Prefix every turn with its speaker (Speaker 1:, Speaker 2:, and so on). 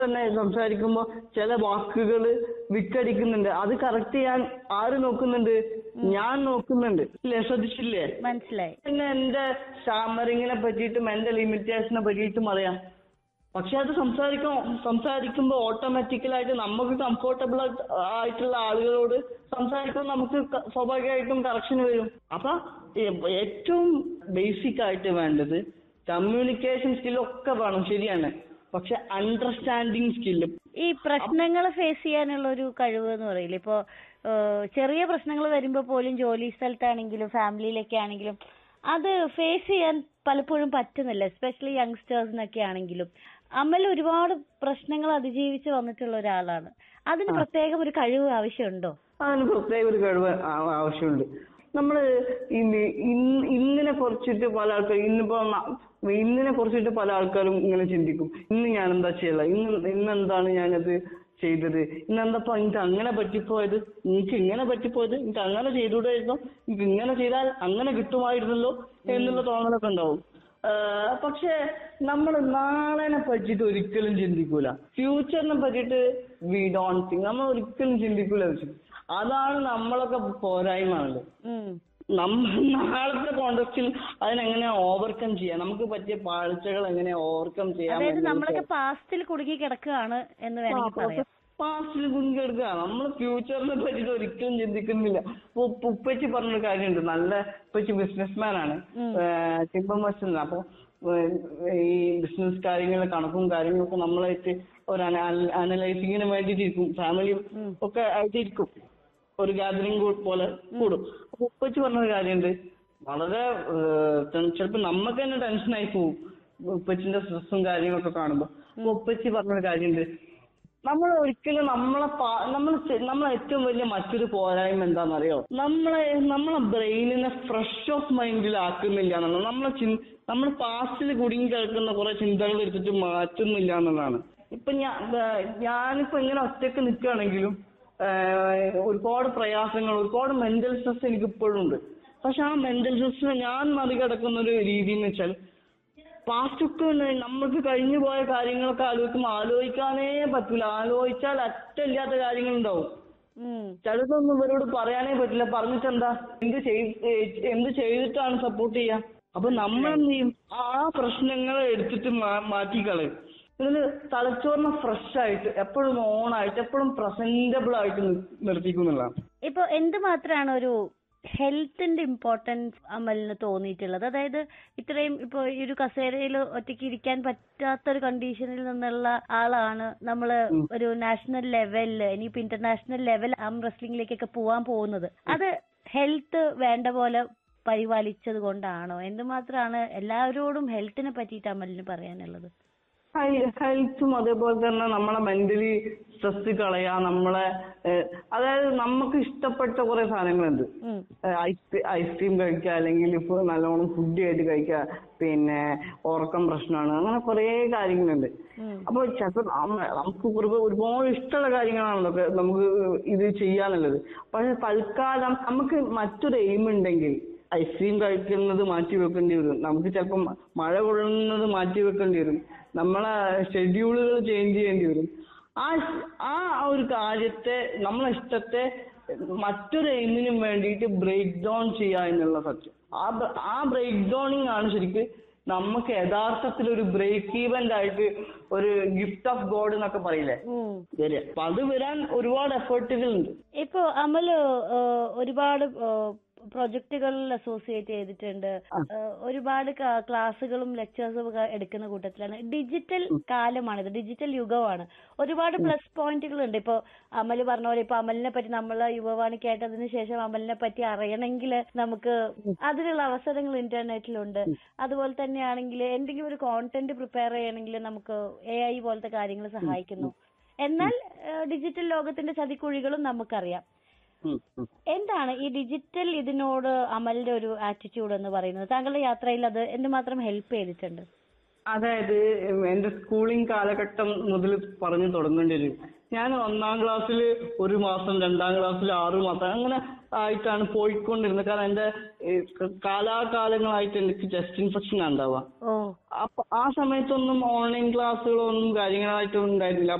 Speaker 1: തന്നെ സംസാരിക്കുമ്പോ ചില വാക്കുകൾ വിറ്റടിക്കുന്നുണ്ട് അത് കറക്റ്റ് ചെയ്യാൻ ആര് നോക്കുന്നുണ്ട് ഞാൻ നോക്കുന്നുണ്ട് ഇല്ലേ ശ്രദ്ധിച്ചില്ലേ
Speaker 2: മനസ്സിലായി
Speaker 1: പിന്നെ എന്റെ സ്റ്റാമറിങ്ങിനെ പറ്റിയിട്ടും എന്റെ ലിമിറ്റേഷനെ പറ്റിയിട്ടും അറിയാം പക്ഷെ അത് സംസാരിക്കും സംസാരിക്കുമ്പോൾ ഓട്ടോമാറ്റിക്കലായിട്ട് നമുക്ക് കംഫർട്ടബിൾ ആയിട്ടുള്ള ആളുകളോട് സംസാരിക്കുമ്പോൾ നമുക്ക് ക- സ്വാഭാവികമായിട്ടും കറക്ഷൻ വരും അപ്പൊ ഏ- ഏറ്റവും ബേസിക് ആയിട്ട് വേണ്ടത് കമ്മ്യൂണിക്കേഷൻ സ്കില്ലൊക്കെ വേണം ശരിയാണ് പക്ഷെ അണ്ടർസ്റ്റാൻഡിങ് സ്കില്ലും
Speaker 2: ഈ പ്രശ്നങ്ങൾ ഫേസ് ചെയ്യാനുള്ള ഒരു കഴിവ് എന്ന് പറയില്ലേ ഇപ്പോ ഏഹ്, ചെറിയ പ്രശ്നങ്ങൾ വരുമ്പോൾ പോലും ജോലി സ്ഥലത്താണെങ്കിലും ഫാമിലിയിലൊക്കെ ആണെങ്കിലും അത് ഫേസ് ചെയ്യാൻ പലപ്പോഴും പറ്റുന്നില്ല എസ്പെഷ്യലി യങ്സ്റ്റേഴ്സിനൊക്കെ ആണെങ്കിലും അമൽ ഒരുപാട് പ്രശ്നങ്ങൾ അതിജീവിച്ച് വന്നിട്ടുള്ള ഒരാളാണ് അതിന് പ്രത്യേകം ഒരു കഴിവ് ആവശ്യമുണ്ടോ
Speaker 1: അതിന് പ്രത്യേക ഒരു കഴിവ് ആ- ആവശ്യമുണ്ട് നമ്മള് ഇന്ന് ഇന്ന് ഇന്നിനെ കുറിച്ചിട്ട് പല ആൾക്കാരും ഇന്നിപ്പോ ന- ഇന്നിനെ കുറിച്ചിട്ട് പല ആൾക്കാരും ഇങ്ങനെ ചിന്തിക്കും ഇന്ന് ഞാൻ എന്താ ചെയ്യല ഇന്ന് ഇന്നെന്താണ് ഞാനത് ചെയ്തത് ഇന്നെന്തപ്പോ എനിക്ക് അങ്ങനെ പറ്റിപ്പോയത് എനിക്ക് ഇങ്ങനെ പറ്റിപ്പോയത് എനിക്ക് അങ്ങനെ ചെയ്തുകൂടായിരുന്നോ എനിക്ക് ഇങ്ങനെ ചെയ്താൽ അങ്ങനെ കിട്ടുമായിരുന്നല്ലോ എന്നുള്ള തോന്നലൊക്കെ ഉണ്ടാവും ആഹ് പക്ഷെ നമ്മൾ നാളെനെ പറ്റിയിട്ട് ഒരിക്കലും ചിന്തിക്കൂല ഫ്യൂച്ചറിനെ പറ്റിയിട്ട് വി ഡോൺ തിങ്ക് നമ്മൾ ഒരിക്കലും ചിന്തിക്കൂല വെച്ചു അതാണ് നമ്മളൊക്കെ പോരായ്മയുള്ളത്
Speaker 2: ഉം
Speaker 1: നമ്മൾ നാളത്തെ കോണ്ടക്സ്റ്റിൽ അതിനെങ്ങനെ ഓവർകം ചെയ്യാം നമുക്ക് പറ്റിയ പാഴ്ചകൾ എങ്ങനെ ഓവർകം ചെയ്യാം
Speaker 2: അതായത് നമ്മളൊക്കെ പാസ്റ്റിൽ കുടുങ്ങി കിടക്കുകയാണ് എന്ന് വേണമെങ്കിൽ പറയാം
Speaker 1: പാസ്റ്റിൽ കുഞ്ഞെടുക്കുക നമ്മൾ ഫ്യൂച്ചറിനെ പറ്റിയിട്ട് ഒരിക്കലും ചിന്തിക്കുന്നില്ല ഇപ്പൊ ഉപ്പ- ഉപ്പച്ചി പറഞ്ഞൊരു കാര്യമുണ്ട് നല്ല ഉപ്പച്ചി ബിസിനസ്മാൻ ആണ് ടിമ്പം വസ്തുണ്ട് അപ്പൊ ഏഹ്, ഈ ബിസിനസ് കാര്യങ്ങൾ കണക്കും കാര്യങ്ങളൊക്കെ നമ്മളായിട്ട് ഒരു അനലൈസിങ്ങിന് വേണ്ടിയിട്ട് ഇരിക്കും ഫാമിലി ഒക്കെ ആയിട്ട് ഇരിക്കും ഒരു ഗാദറിംഗ് പോലെ കൂടും അപ്പൊ ഉപ്പച്ചി പറഞ്ഞൊരു കാര്യമുണ്ട് വളരെ ചിലപ്പോ നമുക്ക് തന്നെ ടെൻഷനായി പോകും ഉപ്പച്ചിന്റെ സ്ട്രെസ്സും കാര്യങ്ങളൊക്കെ കാണുമ്പോ അപ്പൊ ഉപ്പച്ചി പറഞ്ഞൊരു കാര്യമുണ്ട് നമ്മൾ ഒരിക്കലും നമ്മളെ പാ- നമ്മൾ ചെ- നമ്മളെ ഏറ്റവും വലിയ മറ്റൊരു പോരായ്മ എന്താണെന്നറിയോ നമ്മളെ നമ്മളെ ബ്രെയിനിനെ ഫ്രഷ് ഓഫ് മൈൻഡിലാക്കുന്നില്ല എന്നുള്ളത് നമ്മളെ ചിൻ നമ്മൾ പാസ്റ്റിൽ കുടുങ്ങി കിടക്കുന്ന കുറെ ചിന്തകൾ എടുത്തിട്ട് മാറ്റുന്നില്ല എന്നുള്ളതാണ് ഇപ്പൊ ഞാൻ ഞാനിപ്പോ ഇങ്ങനെ ഒറ്റക്ക് നിൽക്കുകയാണെങ്കിലും ആഹ് ഒരുപാട് പ്രയാസങ്ങൾ ഒരുപാട് മെന്റൽ സ്ട്രെസ് എനിക്ക് ഇപ്പോഴും ഉണ്ട് പക്ഷെ ആ മെന്റൽ സ്ട്രെസ്സിനെ ഞാൻ മറികടക്കുന്ന ഒരു രീതി എന്ന് വെച്ചാൽ പാസ്റ്റ് ഒക്കെ ഉണ്ട്. നമ്മൾക്ക് കഴിഞ്ഞു പോയ കാര്യങ്ങളൊക്കെ ആലോചിക്കുമ്പോൾ ആലോചിക്കാനേ പറ്റൂല ആലോചിച്ചാൽ അറ്റമില്ലാത്ത കാര്യങ്ങളുണ്ടാവും
Speaker 2: ഉം
Speaker 1: ചിലതൊന്നും ഇവരോട് പറയാനേ പറ്റില്ല പറഞ്ഞിട്ട് എന്താ എന്ത് ചെയ്- ഏഹ് എന്ത് ചെയ്തിട്ടാണ് സപ്പോർട്ട് ചെയ്യാ അപ്പൊ നമ്മൾ എന്ത് ചെയ്യും ആ പ്രശ്നങ്ങൾ എടുത്തിട്ട് മാ- മാറ്റിക്കളയും ഇതിന് തലച്ചോറിനെ ഫ്രഷ് ആയിട്ട് എപ്പോഴും ഓൺ ആയിട്ട് എപ്പോഴും പ്രസന്റബിൾ ആയിട്ട് നി- നിർത്തിക്കുന്നുള്ളതാണ്
Speaker 2: ഇപ്പൊ എന്തുമാത്രമാണ് ഒരു ഹെൽത്തിന്റെ ഇമ്പോർട്ടൻസ് അമലിന് തോന്നിയിട്ടുള്ളത് അതായത് ഇത്രയും ഇപ്പൊ ഈ ഒരു കസേരയിൽ ഒറ്റയ്ക്ക് ഇരിക്കാൻ പറ്റാത്ത ഒരു കണ്ടീഷനിൽ നിന്നുള്ള ആളാണ് നമ്മള് ഒരു നാഷണൽ ലെവലില് ഇനിയിപ്പോ ഇന്റർനാഷണൽ ലെവൽ ആം റെസ്ലിംഗിലേക്കൊക്കെ പോവാൻ പോകുന്നത് അത് ഹെൽത്ത് വേണ്ട പോലെ പരിപാലിച്ചത് കൊണ്ടാണോ എന്തുമാത്രമാണ് എല്ലാവരോടും ഹെൽത്തിനെ പറ്റിയിട്ട് അമലിന് പറയാനുള്ളത്
Speaker 1: ഹെൽത്തും അതേപോലെ തന്നെ നമ്മളെ മെന്റലി സ്ട്രെസ് കളയാ നമ്മളെ ഏഹ് അതായത് നമുക്ക് ഇഷ്ടപ്പെട്ട കുറെ സാധനങ്ങളുണ്ട്
Speaker 2: ഉം
Speaker 1: ഐസ് ഐസ്ക്രീം കഴിക്കുക അല്ലെങ്കിൽ ഇപ്പൊ നല്ലോണം ഫുഡ് ആയിട്ട് കഴിക്കുക പിന്നെ ഉറക്കം പ്രശ്നമാണ് അങ്ങനെ കുറെ കാര്യങ്ങളുണ്ട്
Speaker 2: ഉം
Speaker 1: അപ്പൊ ചിലപ്പോ നമ്മ- നമുക്ക് ഒരുപാട് ഒരുപാട് ഇഷ്ടമുള്ള കാര്യങ്ങളാണല്ലോ ഒക്കെ നമുക്ക് ഇത് ചെയ്യാനുള്ളത് പക്ഷെ തൽക്കാലം നമുക്ക് മറ്റൊരു എയിം ഉണ്ടെങ്കിൽ ഐസ്ക്രീം കഴിക്കുന്നത് മാറ്റി വെക്കേണ്ടി വരും നമുക്ക് ചിലപ്പോൾ മഴ കൊള്ളുന്നത് മാറ്റി വെക്കേണ്ടി വരും നമ്മളെ ഷെഡ്യൂളുകൾ ചേഞ്ച് ചെയ്യേണ്ടി വരും ആ ആ ഒരു കാര്യത്തെ നമ്മളെ ഇഷ്ടത്തെ മറ്റൊരു എയിമിനും വേണ്ടിയിട്ട് ബ്രേക്ക് ഡൗൺ ചെയ്യുക എന്നുള്ള സത്യം ആ ബ- ആ ബ്രേക്ക് ഡൗണിങ് ആണ് ശരിക്ക് നമുക്ക് യഥാർത്ഥത്തിൽ ഒരു ബ്രേക്ക് ഈവന്റ് ആയിട്ട് ഒരു ഗിഫ്റ്റ് ഓഫ് ഗോഡ് എന്നൊക്കെ പറയില്ലേ
Speaker 2: ഉം
Speaker 1: വരിക അപ്പൊ അത് വരാൻ ഒരുപാട് എഫേർട്ടുകൾ ഉണ്ട്
Speaker 2: ഇപ്പൊ അമല് ഏഹ്, ഒരുപാട് പ്രൊജക്ടുകളിൽ അസോസിയേറ്റ് ചെയ്തിട്ടുണ്ട് ഏഹ്, ഒരുപാട് ക- ക്ലാസ്സുകളും ലെക്ചേഴ്സും ഒക്കെ എടുക്കുന്ന കൂട്ടത്തിലാണ് ഡിജിറ്റൽ കാലമാണിത് ഡിജിറ്റൽ യുഗമാണ് ഒരുപാട് പ്ലസ് പോയിന്റുകൾ ഉണ്ട് ഇപ്പൊ അമല് പറഞ്ഞ പോലെ ഇപ്പൊ അമലിനെ പറ്റി നമ്മൾ യുവവാണിക്കായിട്ട് അതിന് ശേഷം അമലിനെ പറ്റി അറിയണമെങ്കിൽ നമുക്ക് അതിനുള്ള അവസരങ്ങൾ ഇന്റർനെറ്റിലുണ്ട് അതുപോലെ തന്നെയാണെങ്കിൽ എന്തെങ്കിലും ഒരു കോണ്ടന്റ് പ്രിപ്പയർ ചെയ്യണമെങ്കിൽ നമുക്ക് എ ഐ പോലത്തെ കാര്യങ്ങൾ സഹായിക്കുന്നു എന്നാൽ ഏഹ്, ഡിജിറ്റൽ ലോകത്തിന്റെ ചതിക്കുഴികളും നമുക്കറിയാം
Speaker 1: ഉം, ഉം.
Speaker 2: എന്താണ് ഈ ഡിജിറ്റൽ ഇതിനോട് അമലിന്റെ ഒരു ആറ്റിറ്റ്യൂഡ് എന്ന് പറയുന്നത് താങ്കളുടെ യാത്രയിൽ അത് എന്തുമാത്രം ഹെൽപ്പ് ചെയ്തിട്ടുണ്ട്
Speaker 1: അതായത് എന്റെ സ്കൂളിംഗ് കാലഘട്ടം മുതൽ പറഞ്ഞു തുടങ്ങേണ്ടി വരും ഞാൻ ഒന്നാം ക്ലാസ്സിൽ ഒരു മാസം രണ്ടാം ക്ലാസ്സിൽ ആറ് മാസം അങ്ങനെ ആയിട്ടാണ് പോയിക്കൊണ്ടിരുന്നത് കാരണം എന്റെ ഈ കാലാകാലങ്ങളായിട്ട് എനിക്ക് ചെസ്റ്റ് ഇൻഫെക്ഷൻ ഉണ്ടാവുക
Speaker 2: ഓ
Speaker 1: അപ്പൊ ആ സമയത്തൊന്നും ഓൺലൈൻ ക്ലാസ്സുകളോ ഒന്നും കാര്യങ്ങളായിട്ടൊന്നും ഉണ്ടായിരുന്നില്ല